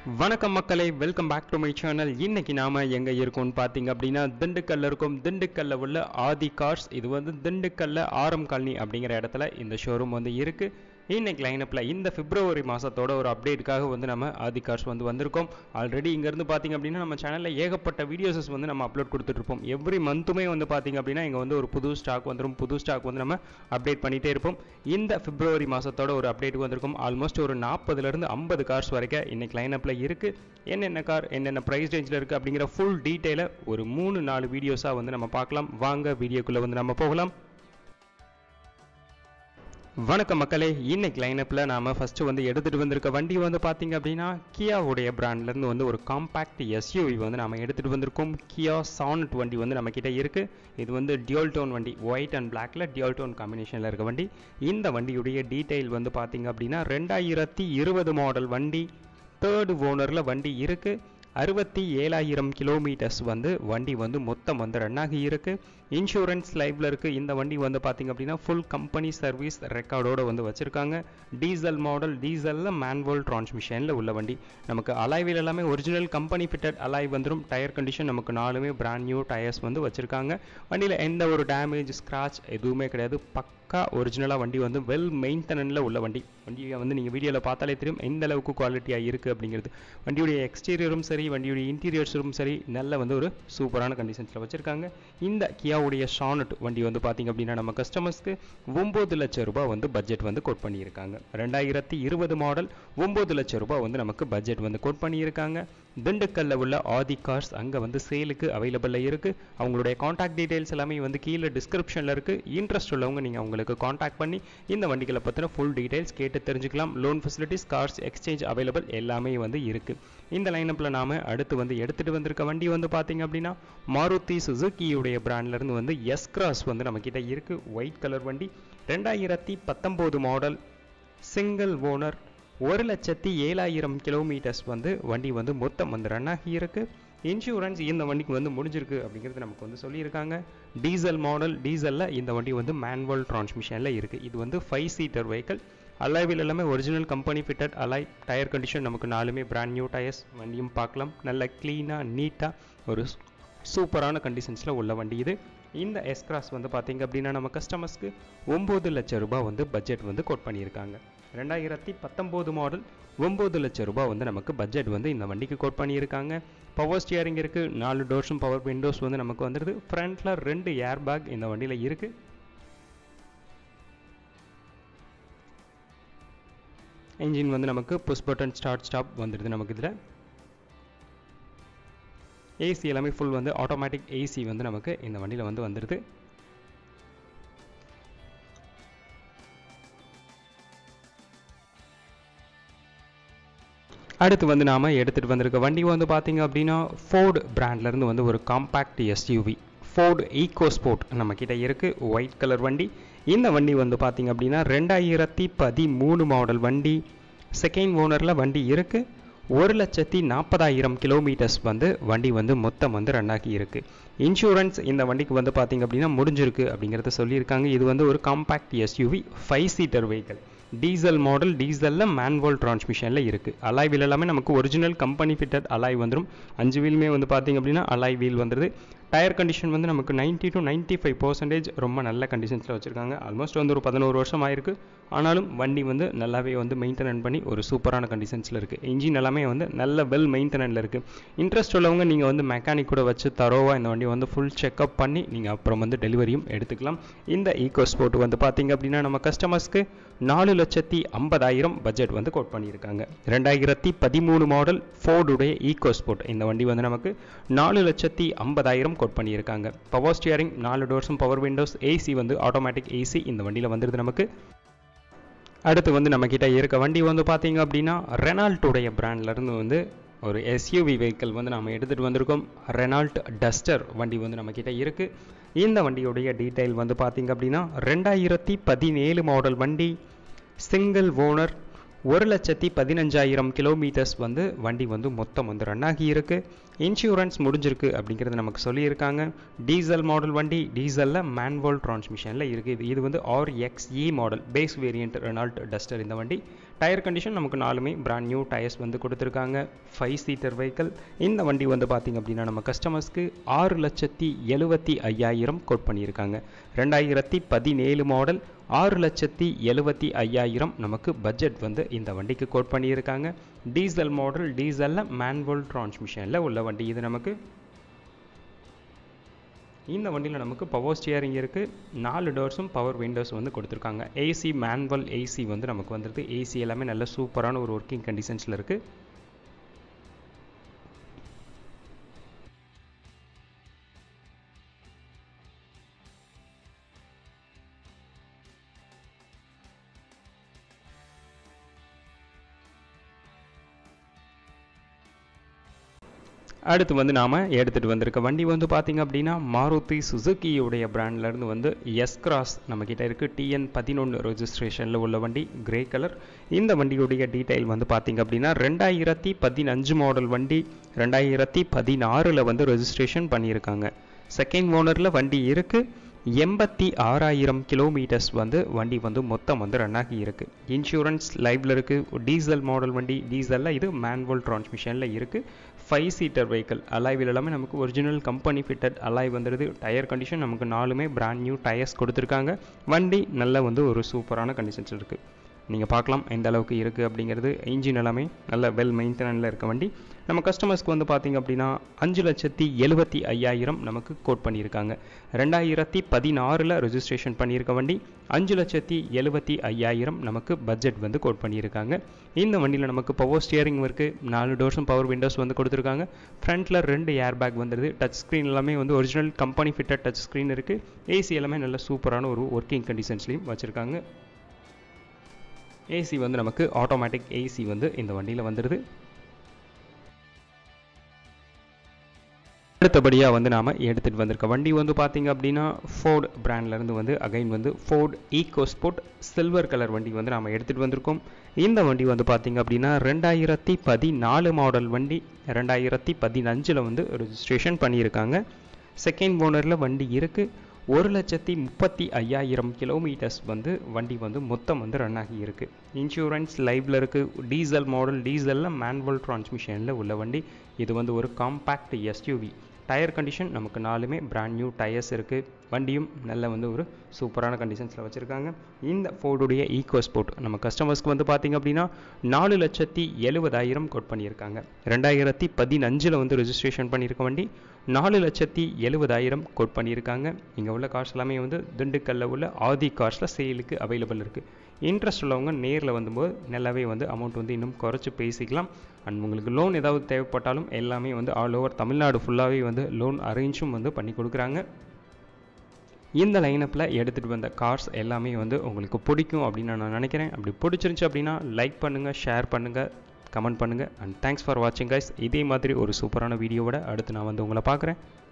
வணக்கம் மக்களே welcome back to my channel இன்னைக்கு நாம எங்க இருக்கோம்னு பாத்தீங்க அப்படின்னா திண்டுக்கல்ல இருக்கும் திண்டுக்கல்ல உள்ள ஆதி கார்ஸ் இது வந்து திண்டுக்கல்ல ஆரம் காலனி அப்படிங்கிற இடத்துல இந்த ஷோரூம் வந்து இருக்கு இன்னைக்கு லைனப்பில் இந்த பிப்ரவரி மாதத்தோட ஒரு அப்டேட்டுக்காக வந்து நம்ம ஆதி கார்ஸ் வந்து வந்திருக்கோம் ஆல்ரெடி இங்கேருந்து பார்த்தீங்க அப்படின்னா நம்ம சேனலில் ஏகப்பட்ட வீடியோஸஸ் வந்து நம்ம அப்லோட் கொடுத்துட்ருப்போம் எவ்ரி மந்த்துமே வந்து பார்த்தீங்க அப்படின்னா இங்கே வந்து ஒரு புது ஸ்டாக் வந்துடும் புது ஸ்டாக் வந்து நம்ம அப்டேட் பண்ணிகிட்டே இருப்போம் இந்த பிப்ரவரி மாதத்தோட ஒரு அப்டேட் வந்திருக்கும் ஆல்மோஸ்ட் ஒரு நாற்பதுலேருந்து ஐம்பது கார்ஸ் வரைக்கும் இன்னைக்கு லைனப்பில் இருக்குது என்னென்ன கார் என்னென்ன ப்ரைஸ் ரேஞ்சில் இருக்குது அப்படிங்கிற ஃபுல் டீட்டெயிலை ஒரு மூணு நாலு வீடியோஸாக வந்து நம்ம பார்க்கலாம் வாங்க வீடியோக்குள்ளே வந்து நம்ம போகலாம் வணக்கம் மக்களே இன்னைக்கு லைனப்பில் நாம ஃபர்ஸ்ட் வந்து எடுத்துகிட்டு வந்திருக்க வண்டி வந்து பார்த்தீங்க அப்படின்னா கியாவுடைய பிராண்ட்லேருந்து வந்து ஒரு காம்பேக்ட் எஸ்யூவி வந்து நாம எடுத்துகிட்டு வந்திருக்கோம் கியா சானட் வண்டி வந்து நம்ம கிட்ட இருக்கு இது வந்து டியூல் டோன் வண்டி ஒயிட் அண்ட் பிளாக்ல டியூல் டோன் காம்பினேஷனில் இருக்க வண்டி இந்த வண்டியுடைய டீட்டெயில் வந்து பார்த்தீங்க அப்படின்னா ரெண்டாயிரத்தி இருபது மாடல் வண்டி தேர்டு ஓனரில் வண்டி இருக்கு அறுபத்தி ஏழாயிரம் கிலோமீட்டர்ஸ் வந்து வண்டி வந்து மொத்தம் வந்து ரன் ஆகி இருக்கு இன்சூரன்ஸ் லைவ்ல இருக்கு இந்த வண்டி வந்து பார்த்தீங்க அப்படின்னா ஃபுல் கம்பெனி சர்வீஸ் ரெக்கார்டோட வந்து வச்சிருக்காங்க டீசல் மாடல் டீசல்ல மேனுவல் டிரான்ஸ்மிஷன்ல உள்ள வண்டி நமக்கு அலாய்வில் எல்லாமே ஒரிஜினல் கம்பெனி ஃபிட்டட் அலாய் வந்துடும் டயர் கண்டிஷன் நமக்கு நாலுமே பிராண்ட் நியூ டயர்ஸ் வந்து வச்சிருக்காங்க வண்டியில் எந்த ஒரு டேமேஜ் ஸ்க்ராட்ச் எதுவுமே கிடையாது பக்கா ஒரிஜினலாக வண்டி வந்து வெல் மெயின்டெனன்ல உள்ள வண்டி வண்டியை வந்து நீங்கள் வீடியோவில் பார்த்தாலே தெரியும் எந்த அளவுக்கு குவாலிட்டியாக இருக்குது அப்படிங்கிறது வண்டியுடைய எக்ஸ்டீரியரும் சரி வண்டியுடைய இன்டீரியர்ஸும் சரி நல்ல வந்து ஒரு சூப்பரான கண்டிஷன்ஸில் வச்சுருக்காங்க இந்த கியாவுடைய ஷானட் வண்டி வந்து பார்த்திங்க அப்படின்னா நம்ம கஸ்டமர்ஸ்க்கு ஒம்பது லட்சம் ரூபாய் வந்து பட்ஜெட் வந்து கோட் பண்ணியிருக்காங்க ரெண்டாயிரத்தி இருபது மாடல் ஒம்பது லட்சம் ரூபாய் வந்து நமக்கு பட்ஜெட் வந்து கோட் பண்ணியிருக்காங்க திண்டுக்கல்ல உள்ள ஆதி கார்ஸ் அங்கே வந்து சேலுக்கு அவைலபிளில் இருக்குது அவங்களுடைய காண்டாக்ட் டீடைல்ஸ் எல்லாமே வந்து கீழே டிஸ்கிரிப்ஷனில் இருக்குது இன்ட்ரெஸ்ட் உள்ளவங்க நீங்கள் அவங்களுக்கு காண்டாக்ட் பண்ணி இந்த வண்டிகளை பற்றின ஃபுல் டீடைல்ஸ் கேட்டு தெரிஞ்சுக்கலாம் loan facilities cars exchange available எல்லாமே வந்து இருக்குது இந்த லைனப்பில் நாம அடுத்து வந்து எடுத்துகிட்டு வந்திருக்க வண்டி வந்து பார்த்தீங்க அப்படின்னா மாருதி சுசுக்கியுடைய பிராண்ட்லேருந்து வந்து எஸ் கிராஸ் வந்து நம்மக்கிட்ட இருக்குது ஒயிட் கலர் வண்டி ரெண்டாயிரத்தி பத்தொம்போது மாடல் சிங்கிள் ஓனர் ஒரு லட்சத்தி ஏழாயிரம் கிலோமீட்டர்ஸ் வந்து வண்டி வந்து மொத்தம் வந்து ரன் ஆகி இருக்கு இன்சூரன்ஸ் இந்த வண்டிக்கு வந்து முடிஞ்சிருக்கு அப்படிங்கிறது நமக்கு வந்து சொல்லியிருக்காங்க டீசல் மாடல் டீசலில் இந்த வண்டி வந்து மேனுவல் டிரான்ஸ்மிஷனில் இருக்குது இது வந்து ஃபைவ் சீட்டர் வெஹிக்கல் அலாய்வில் எல்லாமே original company fitted alloy tyre condition நமக்கு நாலுமே பிராண்ட் நியூ டயர்ஸ் வண்டியும் பார்க்கலாம் நல்ல க்ளீனாக நீட்டாக ஒரு சூப்பரான கண்டிஷன்ஸில் உள்ள வண்டி இது இந்த எஸ்கிராஸ் வந்து பார்த்தீங்க அப்படின்னா நம்ம கஸ்டமர்ஸ்க்கு ஒம்பது லட்சம் ரூபாய் வந்து பட்ஜெட் வந்து கோட் பண்ணியிருக்காங்க ரெண்டாயிரத்தி பத்தொம்போது மாடல் ஒம்பது லட்சம் ரூபாய் வந்து நமக்கு பட்ஜெட் வந்து இந்த வண்டிக்கு கோட் பண்ணியிருக்காங்க பவர் ஸ்டியரிங் இருக்குது நாலு டோர்ஸும் பவர் விண்டோஸ் வந்து நமக்கு வந்துடுது ஃப்ரண்ட்டில் ரெண்டு ஏர் பேக் இந்த வண்டியில் இருக்குது இன்ஜின் வந்து நமக்கு புஷ் பட்டன் ஸ்டார்ட் ஸ்டாப் வந்துடுது நமக்கு இதில் ஏசி எல்லாமே ஃபுல் வந்து ஆட்டோமேட்டிக் ஏசி வந்து நமக்கு இந்த வண்டியில் வந்து வந்துடுது அடுத்து வந்து நாம் எடுத்துகிட்டு வந்திருக்க வண்டி வந்து பார்த்தீங்க அப்படின்னா ஃபோர்டு பிராண்ட்லேருந்து வந்து ஒரு compact SUV Ford EcoSport நம்ம கிட்ட இருக்குது ஒயிட் கலர் வண்டி இந்த வண்டி வந்து பார்த்தீங்க அப்படின்னா ரெண்டாயிரத்தி பதிமூணு மாடல் வண்டி செகண்ட் ஓனரில் வண்டி இருக்குது ஒரு லட்சத்தி நாற்பதாயிரம் கிலோமீட்டர்ஸ் வந்து வண்டி வந்து மொத்தம் வந்து ரன் ஆகி இருக்கு இன்சூரன்ஸ் இந்த வண்டிக்கு வந்து பார்த்தீங்க அப்படின்னா முடிஞ்சிருக்கு அப்படிங்கிறத சொல்லியிருக்காங்க இது வந்து ஒரு compact SUV five seater vehicle diesel model டீசலில் மேனுவல் டிரான்ஸ்மிஷனில் இருக்குது அலாய் வீல் எல்லாமே நமக்கு ஒரிஜினல் கம்பெனி ஃபிட்டட் அலாய் வந்துடும் அஞ்சு வீலுமே வந்து பார்த்தீங்க அப்படின்னா அலாய் வீல் வந்துடுது டயர் கண்டிஷன் வந்து நமக்கு ninety to ninety five percentage ரொம்ப நல்ல கண்டிஷன்ஸில் வச்சுருக்காங்க ஆல்மோஸ்ட் வந்து ஒரு பதினோரு வருஷம் ஆயிருக்கு ஆனாலும் வண்டி வந்து நல்லாவே வந்து மெயின்டெனன் பண்ணி ஒரு சூப்பரான கண்டிஷன்ஸில் இருக்குது இன்ஜின் எல்லாமே வந்து நல்ல வெல் மெயின்டெனனில் இருக்குது இன்ட்ரெஸ்ட் உள்ளவங்க நீங்கள் வந்து மெக்கானிக் கூட வச்சு தரோவாக இந்த வண்டி வந்து ஃபுல் செக்அப் பண்ணி நீங்கள் அப்புறம் வந்து டெலிவரியும் எடுத்துக்கலாம் இந்த ஈகோ ஸ்போர்ட் வந்து பார்த்தீங்க அப்படின்னா நம்ம கஸ்டமர்ஸ்க்கு நாலு லட்சத்தி ஐம்பதாயிரம் பட்ஜெட் வந்து கோட் பண்ணியிருக்காங்க ரெண்டாயிரத்தி பதிமூணு மாடல் ஃபோர்டுடைய ஈகோ ஸ்போர்ட் இந்த வண்டி வந்து நமக்கு நாலு லட்சத்தி ஐம்பதாயிரம் கோட் பண்ணியிருக்காங்க பவர் ஸ்டியரிங் நாலு டோர்ஸும் பவர் விண்டோஸ் ஏசி வந்து ஆட்டோமேட்டிக் ஏசி இந்த வண்டியில் வந்துடுது நமக்கு அடுத்து வந்து நம்ம கிட்ட இருக்க வண்டி வந்து பார்த்தீங்க அப்படின்னா ரெனால்ட்டுடைய பிராண்ட்லேருந்து வந்து ஒரு எஸ்யூவி வெஹிக்கிள் வந்து நம்ம எடுத்துகிட்டு வந்திருக்கோம் ரெனால்ட் டஸ்டர் வண்டி வந்து நம்ம கிட்ட இருக்குது இந்த வண்டியுடைய டீட்டெயில் வந்து பார்த்தீங்க அப்படின்னா ரெண்டாயிரத்தி பதினேழு மாடல் வண்டி சிங்கிள் ஓனர் ஒரு லட்சத்தி பதினஞ்சாயிரம் கிலோமீட்டர்ஸ் வந்து வண்டி வந்து மொத்தம் வந்து ரன் ஆகி இருக்கு இன்சூரன்ஸ் முடிஞ்சிருக்கு அப்படிங்கிறது நமக்கு சொல்லியிருக்காங்க டீசல் மாடல் வண்டி டீசலில் மேனுவல் டிரான்ஸ்மிஷனில் இருக்குது இது இது வந்து RXE model base variant Renault Duster இந்த வண்டி டயர் கண்டிஷன் நமக்கு நாலுமே பிராண்ட் நியூ டயர்ஸ் வந்து கொடுத்துருக்காங்க ஃபைவ் சீட்டர் வெஹிக்கிள் இந்த வண்டி வந்து பார்த்திங்க அப்படின்னா நம்ம கஸ்டமர்ஸ்க்கு ஆறு லட்சத்தி எழுபத்தி ஐயாயிரம் கோட் பண்ணியிருக்காங்க ரெண்டாயிரத்தி பதினேழு மாடல் ஆறு லட்சத்தி எழுபத்தி ஐயாயிரம் நமக்கு பட்ஜெட் வந்து இந்த வண்டிக்கு கோட் பண்ணியிருக்காங்க டீசல் மாடல் டீசலில் மேன்வல் டிரான்ஸ்மிஷனில் உள்ள வண்டி இது நமக்கு இந்த வண்டியில் நமக்கு பவர் ஸ்டியரிங் இருக்குது நாலு டோர்ஸும் பவர் விண்டோஸ் வந்து கொடுத்துருக்காங்க ஏசி மேன்வல் ஏசி வந்து நமக்கு வந்துடுது ஏசி எல்லாமே நல்ல சூப்பரான ஒரு ஒர்க்கிங் கண்டிஷன்ஸில் இருக்குது அடுத்து வந்து நாம் எடுத்துகிட்டு வந்திருக்க வண்டி வந்து பார்த்திங்க அப்படின்னா மாருதி சுசுக்கியுடைய பிராண்ட்லேருந்து வந்து எஸ் கிராஸ் நம்மக்கிட்ட இருக்குது டிஎன் பதினொன்று ரெஜிஸ்ட்ரேஷனில் உள்ள வண்டி கிரே கலர் இந்த வண்டியுடைய டீட்டெயில் வந்து பார்த்திங்க அப்படின்னா ரெண்டாயிரத்தி பதினஞ்சு மாடல் வண்டி ரெண்டாயிரத்தி பதினாறில் வந்து ரெஜிஸ்ட்ரேஷன் பண்ணியிருக்காங்க செகண்ட் ஓனரில் வண்டி இருக்குது எண்பத்தி ஆறாயிரம் கிலோமீட்டர்ஸ் வந்து வண்டி வந்து மொத்தம் வந்து ரன் ஆகி இருக்குது இன்சூரன்ஸ் லைவில் இருக்குது டீசல் மாடல் வண்டி டீசலில் இது மேன்வல் டிரான்ஸ்மிஷனில் இருக்குது ஃபைவ் சீட்டர் வெஹிக்கிள் அலாய்வில் எல்லாமே நமக்கு ஒரிஜினல் கம்பெனி ஃபிட்டட் அலாய் வந்துடுது டயர் கண்டிஷன் நமக்கு நாலுமே பிராண்ட் நியூ டயர்ஸ் கொடுத்துருக்காங்க வண்டி நல்ல வந்து ஒரு சூப்பரான கண்டிஷன்ஸ் இருக்குது நீங்கள் பார்க்கலாம் எந்த அளவுக்கு இருக்குது அப்படிங்கிறது இன்ஜின் எல்லாமே நல்ல வெல் மெயின்டெனனில் இருக்க வண்டி நம்ம கஸ்டமர்ஸ்க்கு வந்து பார்த்திங்க அப்படின்னா அஞ்சு லட்சத்தி எழுபத்தி ஐயாயிரம் நமக்கு கோட் பண்ணியிருக்காங்க ரெண்டாயிரத்தி பதினாறில் ரெஜிஸ்ட்ரேஷன் பண்ணியிருக்க வண்டி அஞ்சு லட்சத்தி எழுபத்தி ஐயாயிரம் நமக்கு பட்ஜெட் வந்து கோட் பண்ணியிருக்காங்க இந்த வண்டியில் நமக்கு பவர் ஸ்டியரிங் இருக்குது நாலு டோர்ஸும் பவர் விண்டோஸ் வந்து கொடுத்துருக்காங்க ஃப்ரண்ட்டில் ரெண்டு ஏர் பேக் வந்துடுது டச் ஸ்க்ரீன் எல்லாமே வந்து original company fitted touch screen இருக்குது ஏசி எல்லாமே நல்ல சூப்பரான ஒரு ஒர்க்கிங் கண்டிஷன்ஸ்லையும் வச்சுருக்காங்க ஏசி வந்து நமக்கு ஆட்டோமேட்டிக் ஏசி வந்து இந்த வண்டியில் வந்துடுது அடுத்தபடியாக வந்து நாம் எடுத்துகிட்டு வந்திருக்க வண்டி வந்து பார்த்திங்க அப்படின்னா ஃபோர்டு பிராண்ட்லேருந்து வந்து அகைன் வந்து Ford EcoSport silver colour வண்டி வந்து நாம் எடுத்துகிட்டு வந்திருக்கோம் இந்த வண்டி வந்து பார்த்திங்க அப்படின்னா ரெண்டாயிரத்தி பதினாலு மாடல் வண்டி ரெண்டாயிரத்தி பதினஞ்சில் வந்து ரெஜிஸ்ட்ரேஷன் பண்ணியிருக்காங்க செகண்ட் ஓனரில் வண்டி இருக்குது ஒரு லட்சத்தி முப்பத்தி ஐயாயிரம் கிலோமீட்டர்ஸ் வந்து வண்டி வந்து மொத்தம் வந்து ரன் ஆகி இருக்குது இன்சூரன்ஸ் லைவில் இருக்குது டீசல் மாடல் டீசலில் மேனுவல் டிரான்ஸ்மிஷனில் உள்ள வண்டி இது வந்து ஒரு காம்பேக்ட் எஸ்யூவி டயர் கண்டிஷன் நமக்கு நாலுமே பிராண்ட் நியூ டயர்ஸ் இருக்குது வண்டியும் நல்ல வந்து ஒரு சூப்பரான கண்டிஷன்ஸில் வச்சுருக்காங்க இந்த ஃபோர்டுடைய ஈகோ ஸ்போர்ட் நம்ம கஸ்டமர்ஸ்க்கு வந்து பார்த்திங்க அப்படின்னா நாலு லட்சத்தி எழுபதாயிரம் கோட் பண்ணியிருக்காங்க ரெண்டாயிரத்தி பதினஞ்சில் வந்து ரெஜிஸ்ட்ரேஷன் பண்ணியிருக்க வண்டி நாலு லட்சத்தி எழுபதாயிரம் கோட் பண்ணியிருக்காங்க இங்கே உள்ள கார்ஸ் எல்லாமே வந்து திண்டுக்கல்லில் உள்ள ஆதி கார்ஸில் சேலுக்கு அவைலபிள் இருக்குது இன்ட்ரெஸ்ட் உள்ளவங்க நேரில் வந்தபோது நல்லாவே வந்து அமௌண்ட் வந்து இன்னும் குறைச்சி பேசிக்கலாம் அண்ட் உங்களுக்கு லோன் ஏதாவது தேவைப்பட்டாலும் எல்லாமே வந்து ஆல் ஓவர் தமிழ்நாடு ஃபுல்லாகவே வந்து லோன் அரேஞ்சும் வந்து பண்ணி கொடுக்குறாங்க இந்த லைனப்பில் எடுத்துகிட்டு வந்த கார்ஸ் எல்லாமே வந்து உங்களுக்கு பிடிக்கும் அப்படின்னு நான் நினைக்கிறேன் அப்படி பிடிச்சிருந்துச்சு அப்படின்னா லைக் பண்ணுங்கள் ஷேர் பண்ணுங்கள் கமெண்ட் பண்ணுங்கள் அண்ட் தேங்க்ஸ் ஃபார் வாட்சிங் கைஸ் இதே மாதிரி ஒரு சூப்பரான வீடியோவோட அடுத்து நான் வந்து உங்களை பார்க்குறேன்